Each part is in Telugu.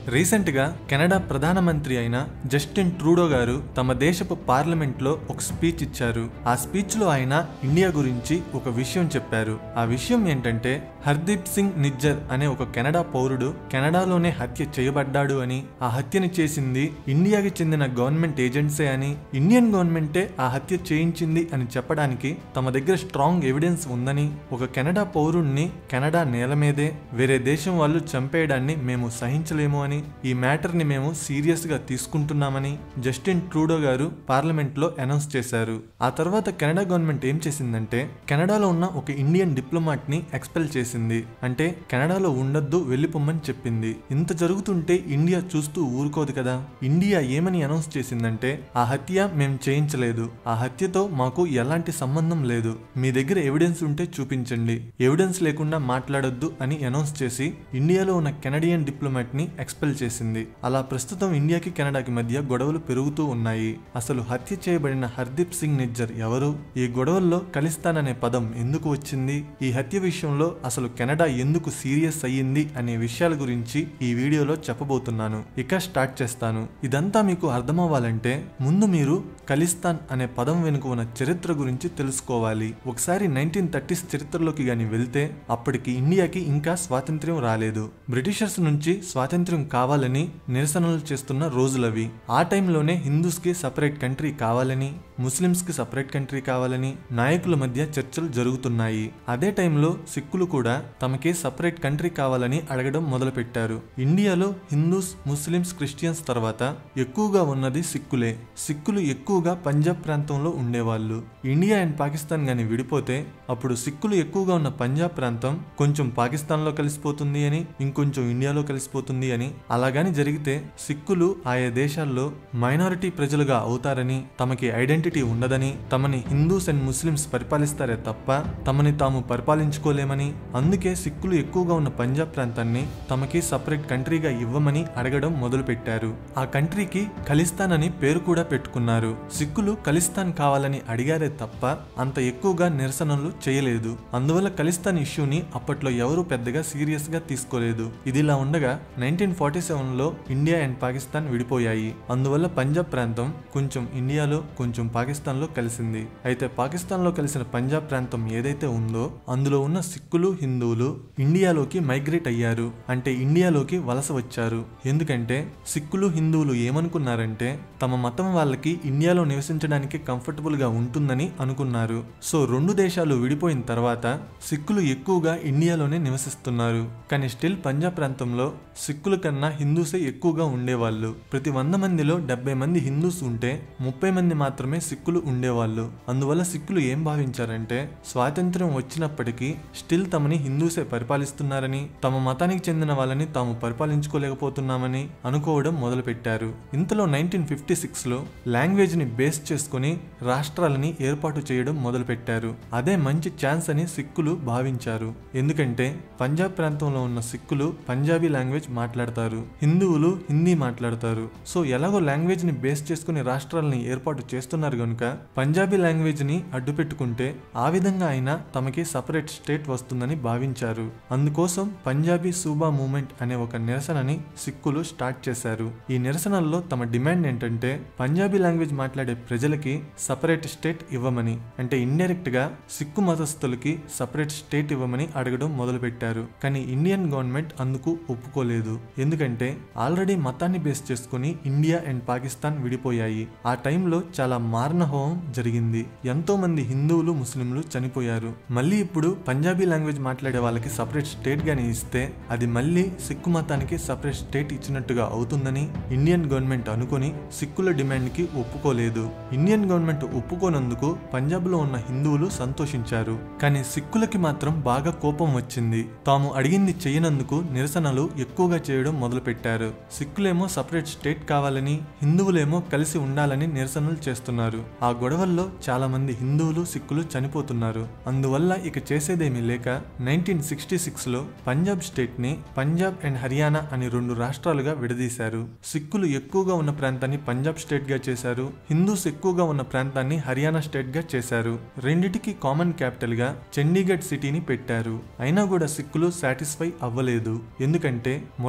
రీసెంట్ గా కెనడా ప్రధానమంత్రి అయిన జస్టిన్ ట్రూడో గారు తమ దేశపు పార్లమెంట్ లో ఒక స్పీచ్ ఇచ్చారు ఆ స్పీచ్ లో ఆయన ఇండియా గురించి ఒక విషయం చెప్పారు ఆ విషయం ఏంటంటే హర్దీప్ సింగ్ నిజ్జర్ అనే ఒక కెనడా పౌరుడు కెనడాలోనే హత్య చేయబడ్డాడు అని ఆ హత్యని చేసింది ఇండియాకి చెందిన గవర్నమెంట్ ఏజెంట్సే అని ఇండియన్ గవర్నమెంటే ఆ హత్య చేయించింది అని చెప్పడానికి తమ దగ్గర స్ట్రాంగ్ ఎవిడెన్స్ ఉందని ఒక కెనడా పౌరుణ్ణి కెనడా నేల మీదే వేరే దేశం వాళ్ళు చంపేయడాన్ని మేము సహించలేము అని ఈ మ్యాటర్ ని మేము సీరియస్ గా తీసుకుంటున్నామని జస్టిన్ ట్రూడో గారు పార్లమెంట్ లో అనౌన్స్ చేశారు ఆ తర్వాత కెనడా గవర్నమెంట్ ఏం చేసిందంటే కెనడాలో ఉన్న ఒక ఇండియన్ డిప్లొమాట్ ని ఎక్స్పెల్ చేసింది అంటే కెనడాలో ఉండొద్దు వెళ్ళిపోమ్మని చెప్పింది ఇంత జరుగుతుంటే ఇండియా చూస్తూ ఊరుకోదు కదా ఇండియా ఏమని అనౌన్స్ చేసిందంటే ఆ హత్య మేం చేయించలేదు ఆ హత్యతో మాకు ఎలాంటి సంబంధం లేదు మీ దగ్గర ఎవిడెన్స్ ఉంటే చూపించండి ఎవిడెన్స్ లేకుండా మాట్లాడొద్దు అని అనౌన్స్ చేసి ఇండియాలో ఉన్న కెనడియన్ డిప్లొమాట్ ని ఎక్స్పెల్ చేసింది అలా ప్రస్తుతం ఇండియాకి కెనడాకి మధ్య గొడవలు పెరుగుతూ ఉన్నాయి అసలు హత్య చేయబడిన హర్దీప్ సింగ్ నిజ్జర్ ఎవరు ఈ గొడవల్లో ఖలిస్తాన్ అనే పదం ఎందుకు వచ్చింది ఈ హత్య విషయంలో అసలు కెనడా ఎందుకు సీరియస్ అయ్యింది అనే విషయాల గురించి ఈ వీడియోలో చెప్పబోతున్నాను ఇక స్టార్ట్ చేస్తాను ఇదంతా మీకు అర్థమవ్వాలంటే ముందు మీరు ఖలిస్తాన్ అనే పదం వెనుక ఉన్న చరిత్ర గురించి తెలుసుకోవాలి ఒకసారి నైన్టీన్ థర్టీస్ చరిత్రలోకి గాని వెళ్తే అప్పటికి ఇండియాకి ఇంకా స్వాతంత్ర్యం రాలేదు బ్రిటిషర్స్ నుంచి స్వాతంత్ర్యం కావాలని నిరసనలు చేస్తున్న రోజులవి ఆ టైంలోనే హిందూస్ కి సపరేట్ కంట్రీ కావాలని ముస్లిమ్స్ కి సపరేట్ కంట్రీ కావాలని నాయకుల మధ్య చర్చలు జరుగుతున్నాయి అదే టైంలో సిక్కులు కూడా తమకి సపరేట్ కంట్రీ కావాలని అడగడం మొదలుపెట్టారు ఇండియాలో హిందూస్ ముస్లిమ్స్ క్రిస్టియన్స్ తర్వాత ఎక్కువగా ఉన్నది సిక్కులే సిక్కులు ఎక్కువగా పంజాబ్ ప్రాంతంలో ఉండేవాళ్ళు ఇండియా అండ్ పాకిస్తాన్ గాని విడిపోతే అప్పుడు సిక్కులు ఎక్కువగా ఉన్న పంజాబ్ ప్రాంతం కొంచెం పాకిస్తాన్లో కలిసిపోతుంది అని ఇంకొంచెం ఇండియాలో కలిసిపోతుంది అని అలాగాని జరిగితే సిక్కులు ఆయా దేశాల్లో మైనారిటీ ప్రజలుగా అవుతారని తమకి ఐడెంటిటీ ఉండదని తమని హిందూస్ అండ్ ముస్లిమ్స్ పరిపాలిస్తారే తప్ప తమని తాము పరిపాలించుకోలేమని అందుకే సిక్కులు ఎక్కువగా ఉన్న పంజాబ్ ప్రాంతాన్ని తమకి సపరేట్ కంట్రీగా ఇవ్వమని అడగడం మొదలుపెట్టారు ఆ కంట్రీకి ఖలిస్తాన్ అని పేరు కూడా పెట్టుకున్నారు సిక్కులు ఖలిస్తాన్ కావాలని అడిగారే తప్ప అంత ఎక్కువగా నిరసనలు చేయలేదు అందువల్ల ఖలిస్తాన్ ఇష్యూని అప్పట్లో ఎవరూ పెద్దగా సీరియస్ గా తీసుకోలేదు ఇదిలా ఉండగా నైన్టీన్ ఫార్టీ సెవెన్ లో ఇండియా అండ్ పాకిస్తాన్ విడిపోయాయి అందువల్ల పంజాబ్ ప్రాంతం కొంచెం ఇండియాలో కొంచెం పాకిస్తాన్ లో కలిసింది అయితే పాకిస్తాన్ లో కలిసిన పంజాబ్ ప్రాంతం ఏదైతే ఉందో అందులో ఉన్న సిక్కులు హిందువులు ఇండియాలోకి మైగ్రేట్ అయ్యారు అంటే ఇండియాలోకి వలస వచ్చారు ఎందుకంటే సిక్కులు హిందువులు ఏమనుకున్నారంటే తమ మతం వాళ్ళకి ఇండియాలో నివసించడానికి కంఫర్టబుల్ గా ఉంటుందని అనుకున్నారు సో రెండు దేశాలు విడిపోయిన తర్వాత సిక్కులు ఎక్కువగా ఇండియాలోనే నివసిస్తున్నారు కానీ స్టిల్ పంజాబ్ ప్రాంతంలో సిక్కుల కన్నా హిందూసే ఎక్కువగా ఉండేవాళ్ళు ప్రతి వంద మందిలో డెబ్బై మంది హిందూస్ ఉంటే ముప్పై మంది మాత్రమే సిక్కులు ఉండేవాళ్ళు అందువల్ల సిక్కులు ఏం భావించారంటే స్వాతంత్ర్యం వచ్చినప్పటికీ స్టిల్ తమని హిందూసే పరిపాలిస్తున్నారని తమ మతానికి చెందిన వాళ్ళని తాము పరిపాలించుకోలేకపోతున్నామని అనుకోవడం మొదలుపెట్టారు ఇంతలో నైన్టీన్ ఫిఫ్టీ సిక్స్లో లాంగ్వేజ్ని బేస్ చేసుకుని రాష్ట్రాలని ఏర్పాటు చేయడం మొదలుపెట్టారు అదే మంచి ఛాన్స్ అని సిక్కులు భావించారు ఎందుకంటే పంజాబ్ ప్రాంతంలో ఉన్న సిక్కులు పంజాబీ లాంగ్వేజ్ మాట్లాడతారు హిందువులు హిందీ మాట్లాడతారు సో ఎలాగో లాంగ్వేజ్ ని బేస్ చేసుకుని రాష్ట్రాలని ఏర్పాటు చేస్తున్నారు కనుక పంజాబీ లాంగ్వేజ్ ని అడ్డు పెట్టుకుంటే ఆ విధంగా అయినా తమకి సపరేట్ స్టేట్ వస్తుందని భావించారు అందుకోసం పంజాబీ సూబా మూమెంట్ అనే ఒక నిరసనని సిక్కులు స్టార్ట్ చేశారు ఈ నిరసనల్లో తమ డిమాండ్ ఏంటంటే పంజాబీ లాంగ్వేజ్ మాట్లాడే ప్రజలకి సపరేట్ స్టేట్ ఇవ్వమని అంటే ఇండైరెక్ట్ గా సిక్కు మతస్థులకి సపరేట్ స్టేట్ ఇవ్వమని అడగడం మొదలుపెట్టారు కానీ ఇండియన్ గవర్నమెంట్ అందుకు ఒప్పుకోలేదు ఎందుకంటే ఆల్రెడీ మతాన్ని బేస్ చేసుకుని ఇండియా అండ్ పాకిస్తాన్ విడిపోయాయి ఆ టైంలో చాలా మారణహోమం జరిగింది ఎంతో మంది హిందువులు ముస్లింలు చనిపోయారు మళ్ళీ ఇప్పుడు పంజాబీ లాంగ్వేజ్ మాట్లాడే వాళ్ళకి సపరేట్ స్టేట్ గాని ఇస్తే అది మళ్ళీ సిక్కు మతానికి సపరేట్ స్టేట్ ఇచ్చినట్టుగా అవుతుందని ఇండియన్ గవర్నమెంట్ అనుకుని సిక్కుల డిమాండ్ కి ఒప్పుకోలేదు ఇండియన్ గవర్నమెంట్ ఒప్పుకోనందుకు పంజాబ్ లో ఉన్న హిందువులు సంతోషించారు కానీ సిక్కులకి మాత్రం బాగా కోపం వచ్చింది తాము అడిగింది చేయనందుకు నిరసనలు ఎక్కువగా చేయడం మొదలుపెట్టారు సిక్కులేమో సపరేట్ స్టేట్ కావాలని హిందువులేమో కలిసి ఉండాలని నిరసనలు చేస్తున్నారు ఆ గొడవల్లో చాలా మంది హిందువులు సిక్కులు చనిపోతున్నారు అందువల్ల ఇక చేసేదేమీ లేక నైన్టీన్ సిక్స్టీ సిక్స్ లో పంజాబ్ స్టేట్ ని పంజాబ్ అండ్ హర్యానా అని రెండు రాష్ట్రాలుగా విడదీశారు సిక్కులు ఎక్కువగా ఉన్న ప్రాంతాన్ని పంజాబ్ స్టేట్ గా చేశారు హిందూస్ ఎక్కువగా ఉన్న ప్రాంతాన్ని హర్యానా స్టేట్ గా చేశారు రెండిటికి కామన్ క్యాపిటల్ గా చండీగఢ్ సిటీని పెట్టారు అయినా కూడా సిక్కులు సాటిస్ఫై అవ్వలేదు ఎందుకంటే మొదటి కారణం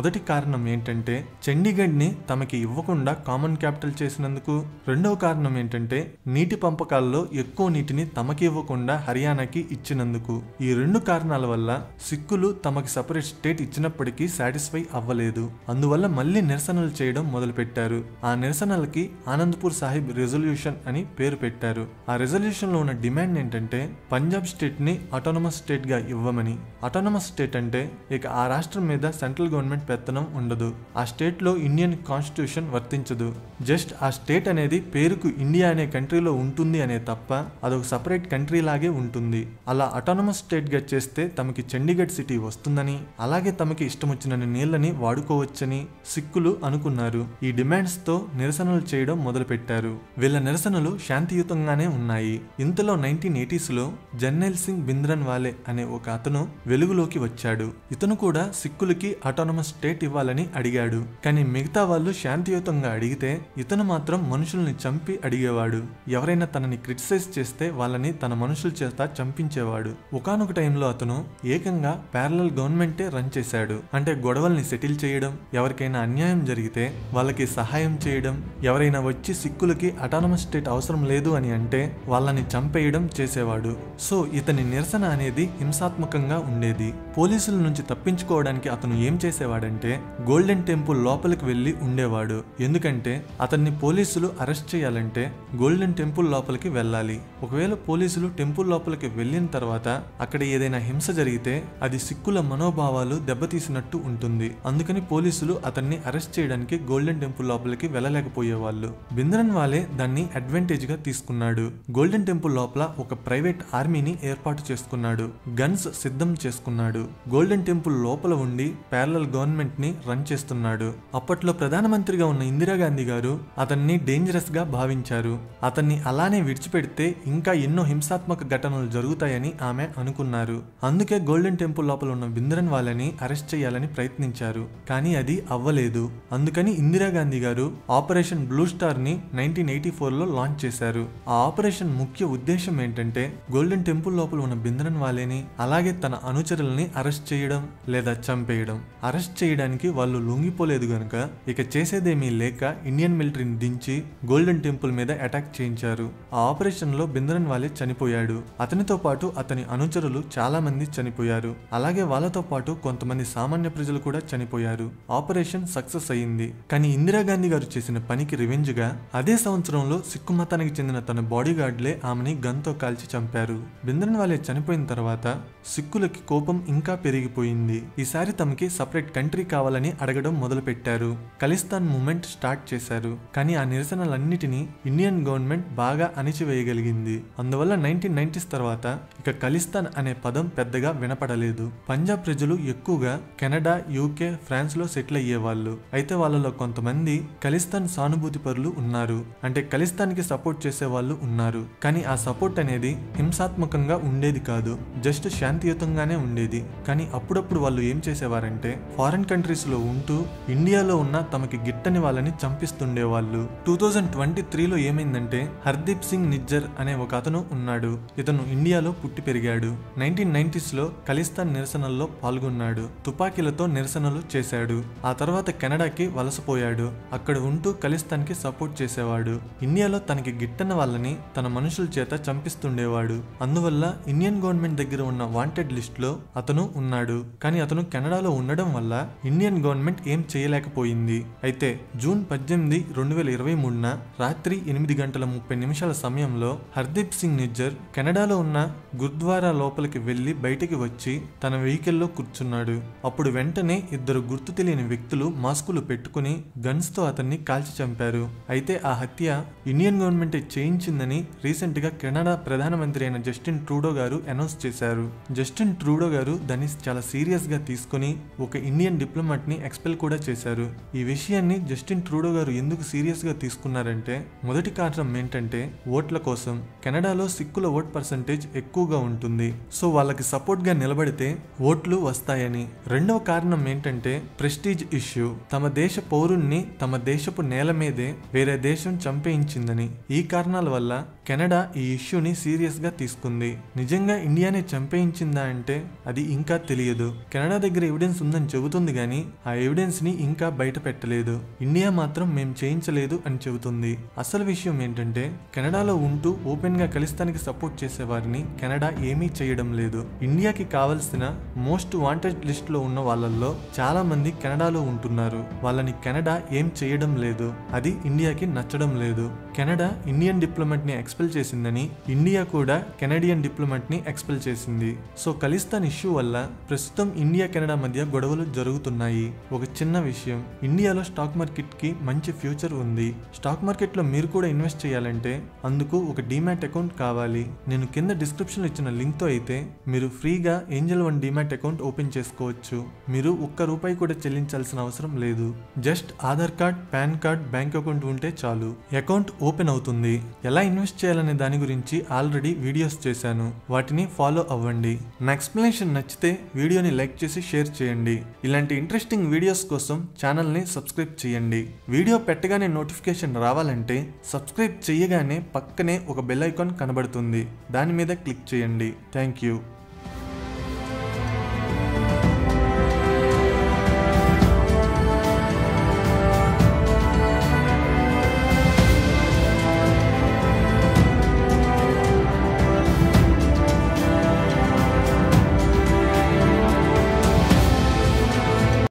కారణం ఏంటంటే చండీగఢ్ని తమకి ఇవ్వకుండా కామన్ క్యాపిటల్ చేసినందుకు రెండవ కారణం ఏంటంటే నీటి పంపకాల్లో ఎక్కువ నీటిని తమకి ఇవ్వకుండా హర్యానాకి ఇచ్చినందుకు ఈ రెండు కారణాల వల్ల సిక్కులు తమకి సపరేట్ స్టేట్ ఇచ్చినప్పటికీ సాటిస్ఫై అవ్వలేదు అందువల్ల మళ్ళీ నిరసనలు చేయడం మొదలుపెట్టారు ఆ నిరసనలకి ఆనందపూర్ సాహిబ్ రెజల్యూషన్ అని పేరు పెట్టారు ఆ రెజల్యూషన్ లో ఉన్న డిమాండ్ ఏంటంటే పంజాబ్ స్టేట్ ని ఆటోనమస్ స్టేట్ గా ఇవ్వమని ఆటోనమస్ స్టేట్ అంటే ఇక ఆ రాష్ట్రం మీద సెంట్రల్ గవర్నమెంట్ పెత్తనం ఉండదు ఆ స్టేట్ లో ఇండియన్ కాన్స్టిట్యూషన్ వర్తించదు జస్ట్ ఆ స్టేట్ అనేది పేరుకు ఇండియా అనే కంట్రీలో ఉంటుంది అనే తప్ప అదొక సపరేట్ కంట్రీ లాగే ఉంటుంది అలా ఆటోనమస్ స్టేట్ గా చేస్తే తమకి చండీగఢ్ సిటీ వస్తుందని అలాగే తమకి ఇష్టం వచ్చిన నీళ్ళని వాడుకోవచ్చని సిక్కులు అనుకున్నారు ఈ డిమాండ్స్ తో నిరసనలు చేయడం మొదలుపెట్టారు వీళ్ళ నిరసనలు శాంతియుతంగానే ఉన్నాయి ఇంతలో నైన్టీన్ ఎయిటీస్ లో జర్నైల్ సింగ్ బింద్రన్ వాలే అనే ఒక అతను వెలుగులోకి వచ్చాడు ఇతను కూడా సిక్కులకి ఆటోనమస్ స్టేట్ ఇవ్వాలని అడిగాడు కానీ మిగతా వాళ్ళు శాంతియుతంగా అడిగితే ఇతను మాత్రం మనుషుల్ని చంపి అడిగేవాడు ఎవరైనా తనని క్రిటిసైజ్ చేస్తే వాళ్ళని తన మనుషుల చేత చంపించేవాడు ఒకానొక టైంలో అతను ఏకంగా ప్యారలల్ గవర్నమెంటే రన్ చేశాడు అంటే గొడవల్ని సెటిల్ చేయడం ఎవరికైనా అన్యాయం జరిగితే వాళ్ళకి సహాయం చేయడం ఎవరైనా వచ్చి సిక్కులకి అటానమస్ స్టేట్ అవసరం లేదు అని అంటే వాళ్ళని చంపేయడం చేసేవాడు సో ఇతని నిరసన అనేది హింసాత్మకంగా ఉండేది పోలీసుల నుంచి తప్పించుకోవడానికి అతను ఏం చేసేవాడంటే గోల్డెన్ టెంపుల్ లోపలికి వెళ్ళి ఉండేవాడు ఎందుకంటే అతన్ని పోలీసులు అరెస్ట్ చేయాలంటే గోల్డెన్ టెంపుల్ లోపలికి వెళ్ళాలి ఒకవేళ పోలీసులు టెంపుల్ లోపలికి వెళ్ళిన తర్వాత అక్కడ ఏదైనా హింస జరిగితే అది సిక్కుల మనోభావాలు దెబ్బతీసినట్టు ఉంటుంది అందుకని పోలీసులు అతన్ని అరెస్ట్ చేయడానికి గోల్డెన్ టెంపుల్ లోపలికి వెళ్ళలేకపోయేవాళ్ళు బింద్రన్ వాలే దాన్ని అడ్వాంటేజ్ గా తీసుకున్నాడు గోల్డెన్ టెంపుల్ లోపల ఒక ప్రైవేట్ ఆర్మీని ఏర్పాటు చేసుకున్నాడు గన్స్ సిద్ధం చేసుకున్నాడు గోల్డెన్ టెంపుల్ లోపల ఉండి ప్యారలల్ గవర్నమెంట్ ని రన్ చేస్తున్నాడు అప్పట్లో ప్రధానమంత్రిగా ఉన్న ఇందిరాగాంధీ గారు అతన్ని డేంజరస్ గా భావించారు అతన్ని అలానే విడిచిపెడితే ఇంకా ఎన్నో హింసాత్మక ఘటనలు జరుగుతాయని ఆమె అనుకున్నారు అందుకే గోల్డెన్ టెంపుల్ లోపల ఉన్న బింద్రన్ వాళ్ళని అరెస్ట్ చేయాలని ప్రయత్నించారు కానీ అది అవ్వలేదు అందుకని ఇందిరాగాంధీ గారు ఆపరేషన్ బ్లూ స్టార్ ని నైన్టీన్ ఎయిటీ ఫోర్ లో లాంచ్ చేశారు ఆ ఆపరేషన్ ముఖ్య ఉద్దేశం ఏంటంటే గోల్డెన్ టెంపుల్ లోపల ఉన్న బింద్రన్ వాలేని అలాగే తన అనుచరుల్ని అరెస్ట్ చేయడం లేదా చంపేయడం అరెస్ట్ చేయడానికి వాళ్ళు లొంగిపోలేదు గనుక ఇక చేసేదేమీ లేక ఇండియన్ మిలిటరీని దించి గోల్డెన్ టెంపుల్ మీద అటాక్ చేయించారు ఆ ఆపరేషన్ లో బింద్రన్ వాలే చనిపోయాడు అతనితో పాటు అతని అనుచరులు చాలా మంది చనిపోయారు అలాగే వాళ్ళతో పాటు కొంతమంది సామాన్య ప్రజలు కూడా చనిపోయారు ఆపరేషన్ సక్సెస్ అయింది కానీ ఇందిరాగాంధీ గారు చేసిన పనికి రివెంజ్ గా అదే సంవత్సరంలో సిక్కు మతానికి చెందిన తన బాడీ గార్డ్లే ఆమెని గన్తో కాల్చి చంపారు బింద్రన్ వాలే చనిపోయిన తర్వాత సిక్కులకి కోపం ఇంకా పెరిగిపోయింది ఈసారి తమకి సపరేట్ కంట్రీ కావాలని అడగడం మొదలుపెట్టారు ఖలిస్తాన్ మూమెంట్ స్టార్ట్ చేశారు కానీ ఆ నిరసనలన్నిటినీ ఇండియన్ గవర్నమెంట్ బాగా అణిచివేయగలిగింది అందువల్ల నైన్టీన్ నైన్టీస్ తర్వాత ఇక ఖలిస్తాన్ అనే పదం పెద్దగా వినపడలేదు పంజాబ్ ప్రజలు ఎక్కువగా కెనడా యూకే ఫ్రాన్స్ లో సెటిల్ అయ్యేవాళ్ళు అయితే వాళ్ళలో కొంతమంది ఖలిస్తాన్ సానుభూతి పరులు ఉన్నారు అంటే ఖలిస్తాన్కి సపోర్ట్ చేసే వాళ్ళు ఉన్నారు కానీ ఆ సపోర్ట్ అనేది హింసాత్మకంగా ఉండేది కాదు జస్ట్ శాంతియుతంగానే ఉండేది కానీ అప్పుడప్పుడు వాళ్ళు ఏం చేసేవారంటే ఫారిన్ కంట్రీస్ లో ఉంటూ ఇండియాలో ఉన్న తమకి గిట్టని వాళ్ళని చంపిస్తుండేవాళ్ళు టూ థౌజండ్ ట్వంటీ త్రీలో ఏమైందంటే హర్దీప్ సింగ్ నిజ్జర్ అనే ఒక అతను ఉన్నాడు ఇతను ఇండియాలో పుట్టి పెరిగాడు నైన్టీన్ నైన్టీస్ లో ఖలిస్తాన్ నిరసనల్లో పాల్గొన్నాడు తుపాకీలతో నిరసనలు చేశాడు ఆ తర్వాత కెనడాకి వలసపోయాడు అక్కడ ఉంటూ ఖలిస్తాన్ కి సపోర్ట్ చేసేవాడు ఇండియాలో తనకి గిట్టన వాళ్ళని తన మనుషుల చేత చంపిస్తుండేవాడు అందువల్ల ఇండియన్ గవర్నమెంట్ దగ్గర ఉన్న వాంటెడ్ లిస్ట్ లో అతను ఉన్నాడు కానీ అతను కెనడాలో ఉండడం వల్ల ఇండియన్ గవర్నమెంట్ ఏం చేయలేకపోయింది అయితే జూన్ పద్దెనిమిది రెండు వేల ఇరవై మూడున రాత్రి ఎనిమిది గంటల ముప్పై నిమిషాల సమయంలో హర్దీప్ సింగ్ నిజ్జర్ కెనడాలో ఉన్న గురుద్వారా లోపలికి వెళ్లి బయటికి వచ్చి తన వెహికల్లో కూర్చున్నాడు అప్పుడు వెంటనే ఇద్దరు గుర్తు తెలియని వ్యక్తులు మాస్కులు పెట్టుకుని గన్స్ తో అతన్ని కాల్చి చంపారు అయితే ఆ హత్య ఇండియన్ గవర్నమెంట్ చేయించిందని రీసెంట్ గా కెనడా ప్రధానమంత్రి అయిన జస్టిన్ ట్రూడో గారు అనౌన్స్ చేశారు జస్టిన్ ట్రూడో గారు దాన్ని చాలా సీరియస్ గా తీసుకుని ఒక ఇండియన్ డిప్లొమాట్ ని ఎక్స్పెల్ కూడా చేశారు ఈ విషయాన్ని జస్టిన్ ట్రూడో గారు ఎందుకు సీరియస్ గా తీసుకున్నారంటే మొదటి కారణం ఏంటంటే ఓట్ల కోసం కెనడాలో సిక్కుల ఓట్ పర్సంటేజ్ ఎక్కువగా ఉంటుంది సో వాళ్ళకి సపోర్ట్ గా నిలబడితే ఓట్లు వస్తాయని రెండవ కారణం ఏంటంటే ప్రెస్టీజ్ ఇష్యూ తమ దేశ పౌరుణ్ణి తమ దేశపు నేల మీదే వేరే దేశం చంపేయించిందని ఈ కారణాల వల్ల కెనడా ఈ ఇష్యూని సీరియస్ గా తీసుకుంది నిజంగా ఇండియానే చంపేయించిందా అంటే అది ఇంకా తెలియదు కెనడా దగ్గర ఎవిడెన్స్ ఉందని చెబుతుంది కానీ ఆ ఎవిడెన్స్ ని ఇంకా బయట పెట్టలేదు ఇండియా మాత్రం మేం చేయించలేదు అని చెబుతుంది అసలు విషయం ఏంటంటే కెనడాలో ఉంటూ ఓపెన్ గా ఖలిస్తానికి సపోర్ట్ చేసే వారిని కెనడా ఏమీ చేయడం లేదు ఇండియాకి కావలసిన మోస్ట్ వాంటెడ్ లిస్ట్ లో ఉన్న వాళ్ళల్లో చాలా మంది కెనడాలో ఉంటున్నారు వాళ్ళని కెనడా ఏం చేయడం లేదు అది ఇండియాకి నచ్చడం లేదు కెనడా ఇండియన్ డిప్లొమాట్ ని ఎక్స్పెల్ చేసిందని ఇండియా కూడా కెనడియన్ డిప్లొమాట్ ని ఎక్స్పెల్ చేసింది సో ఖలిస్తాన్ ఇష్యూ వల్ల ప్రస్తుతం ఇండియా కెనడా మధ్య గొడవలు జరుగుతున్నాయి ఒక చిన్న విషయం ఇండియాలో స్టాక్ మార్కెట్ కి మంచి ఫ్యూచర్ ఉంది స్టాక్ మార్కెట్ లో మీరు కూడా ఇన్వెస్ట్ చేయాలంటే అందుకు ఒక డిమాట్ అకౌంట్ కావాలి నేను కింద డిస్క్రిప్షన్ లో ఇచ్చిన లింక్ తో అయితే మీరు ఫ్రీగా Angel One demat account open చేసుకోవచ్చు మీరు ఒక్క రూపాయి కూడా చెల్లించాల్సిన అవసరం లేదు just Aadhaar card PAN card bank account ఉంటే చాలు అకౌంట్ ఓపెన్ అవుతుంది ఎలా ఇన్వెస్ట్ చేయాలనే దాని గురించి ఆల్రెడీ వీడియోస్ చేశాను వాటిని ఫాలో అవ్వండి నా ఎక్స్ప్లెనేషన్ నచ్చితే వీడియోని లైక్ చేసి షేర్ చేయండి ఇలాంటి ఇంట్రెస్టింగ్ వీడియోస్ కోసం ఛానల్ని సబ్స్క్రైబ్ చేయండి వీడియో పెట్టగానే నోటిఫికేషన్ రావాలంటే సబ్స్క్రైబ్ చేయగానే పక్కనే ఒక బెల్ ఐకాన్ కనబడుతుంది దాని మీద క్లిక్ చేయండి థ్యాంక్ యూ